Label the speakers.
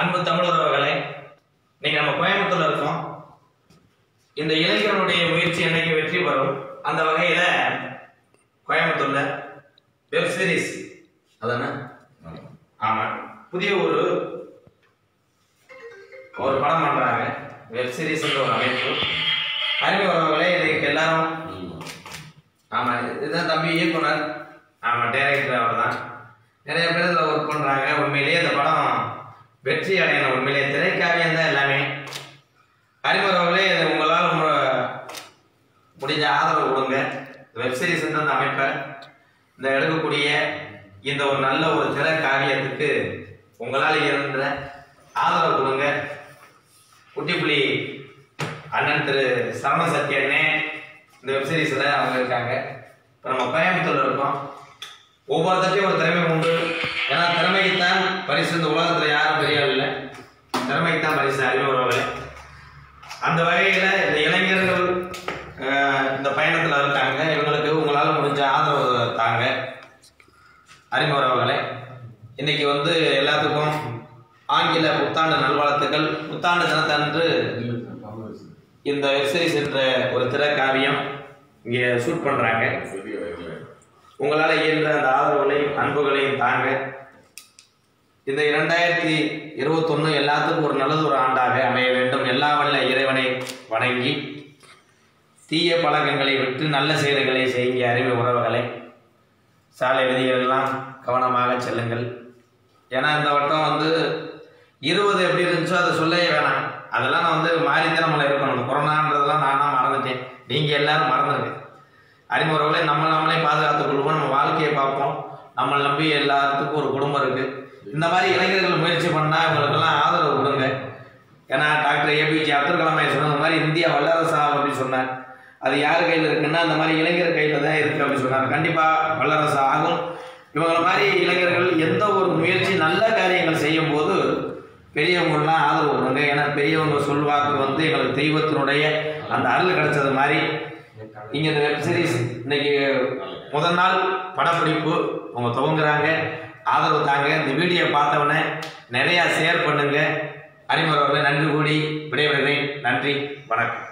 Speaker 1: அன்பு தமிழர்களே இன்னைக்கு நம்ம கோயம்புத்தூர்ல இருக்கோம் இந்த இளைஞர்களுடைய முயற்சி என்னைக்கு வெற்றி பெறும் அந்த வகையில கோயம்புத்தூர்ல வெப் சீரிஸ் அதானே ஆமா புதிய ஒரு ஒரு படம் பண்றாங்க வெப் சீரிஸ் ஒரு அமைப்பு அறிமுகவர்களே இதுக்கு எல்லாரும் ஆமா இதுதான் தம்பி இயக்குனர் ஆமா டைரக்டர் அவர் தான் நிறைய பேர் இதில் ஒர்க் பண்றாங்க உண்மையிலேயே இந்த படம் வெற்றி அடையணும் உண்மையிலேயே திரைக்காவியம் தான் எல்லாமே அறிமுகவர்களே இது உங்களால் உங்க- முடிஞ்ச ஆதரவு கொடுங்க வெப் சீரிஸ் அந்த அமைப்பை இந்த எடுக்கக்கூடிய இந்த ஒரு நல்ல ஒரு திரை காவியத்துக்கு உங்களால் இருந்த ஆதரவு கொடுங்க குட்டிப்புலி அண்ணன் திரு சரவண சக்தி அண்ணே இந்த வெப் சீரிஸ்ல அவங்க இருக்காங்க இப்போ நம்ம கோயம்புத்தூர்ல இருக்கோம் ஒவ்வொருத்தட்டையும் ஒரு திறமை உண்டு ஏன்னா திறமைக்குத்தான் பரிசு இந்த உலகத்துல யாரும் பெரிய ஆள் இல்லை திறமைக்கு தான் பரிசு அறிவுறவர்களே அந்த வகையில இந்த இளைஞர்கள் அஹ், இந்த பயணத்துல இருக்காங்க இவங்களுக்கு உங்களால முடிஞ்ச ஆதரவு தாங்க அறிமுகவர்களே இன்னைக்கு வந்து எல்லாத்துக்கும் ஆங்கில புத்தாண்டு நல்வாழ்த்துக்கள் புத்தாண்டு தினத்தன்று இந்த வெப்சீரிஸ் என்ற ஒரு திரைக்காவியம் இங்கே ஷூட் பண்றாங்க உங்களால் இயன்ற அந்த ஆதரவுகளையும் அன்புகளையும் தாங்க இந்த இரண்டாயிரத்தி இருபத்தொன்னு எல்லாத்துக்கும் ஒரு நல்லது ஒரு ஆண்டாக அமைய வேண்டும் எல்லா வல்ல இறைவனை வணங்கி தீய பழக்கங்களை விட்டு நல்ல செயல்களை செய்ய அறிவு உறவுகளை சாலை விதிகளெல்லாம் கவனமாக செல்லுங்கள் ஏன்னா இந்த வட்டம் வந்து இருபது எப்படி இருந்துச்சோ அதை சொல்லவே வேணாம் அதெல்லாம் நான் வந்து மாறித்தான் நம்மளை இருக்கணும் இந்த கொரோனான்றதெல்லாம் நானா மறந்துட்டேன் நீங்கள் எல்லாரும் மறந்துருங்க அறிமுறைகளை நம்ம நம்மளே பாதுகாத்துக் கொள்வோம் நம்ம வாழ்க்கையை பார்ப்போம் நம்மளை நம்பி எல்லாத்துக்கும் ஒரு குடும்பம் இருக்கு இந்த மாதிரி இளைஞர்கள் முயற்சி பண்ணா இவங்களுக்கெல்லாம் ஆதரவு கொடுங்க ஏன்னா டாக்டர் ஏபிஜே அப்துல் கலாம் ஐயா சொன்ன மாதிரி இந்தியா வல்லரசு ஆகும் அப்படின்னு சொன்னார் அது யார் கையில் இருக்குன்னா அந்த மாதிரி இளைஞர் கையில் தான் இருக்கு அப்படின்னு சொன்னார் கண்டிப்பா வல்லரசு ஆகும் இவங்கள மாதிரி இளைஞர்கள் எந்த ஒரு முயற்சி நல்ல காரியங்கள் செய்யும் போது பெரியவங்களாம் ஆதரவு கொடுங்க ஏன்னா பெரியவங்க சொல்வாக்கு வந்து எங்களுக்கு தெய்வத்தினுடைய அந்த அருள் கிடைச்சது மாதிரி இங்க இந்த வெப் சீரிஸ் இன்னைக்கு முதல் நாள் படப்பிடிப்பு அவங்க துவங்குறாங்க ஆதரவு தாங்க இந்த வீடியோ பார்த்தவொடனே நிறைய ஷேர் பண்ணுங்க அறிமுறை நன்றி கூடி விடைபெறுகிறேன் நன்றி வணக்கம்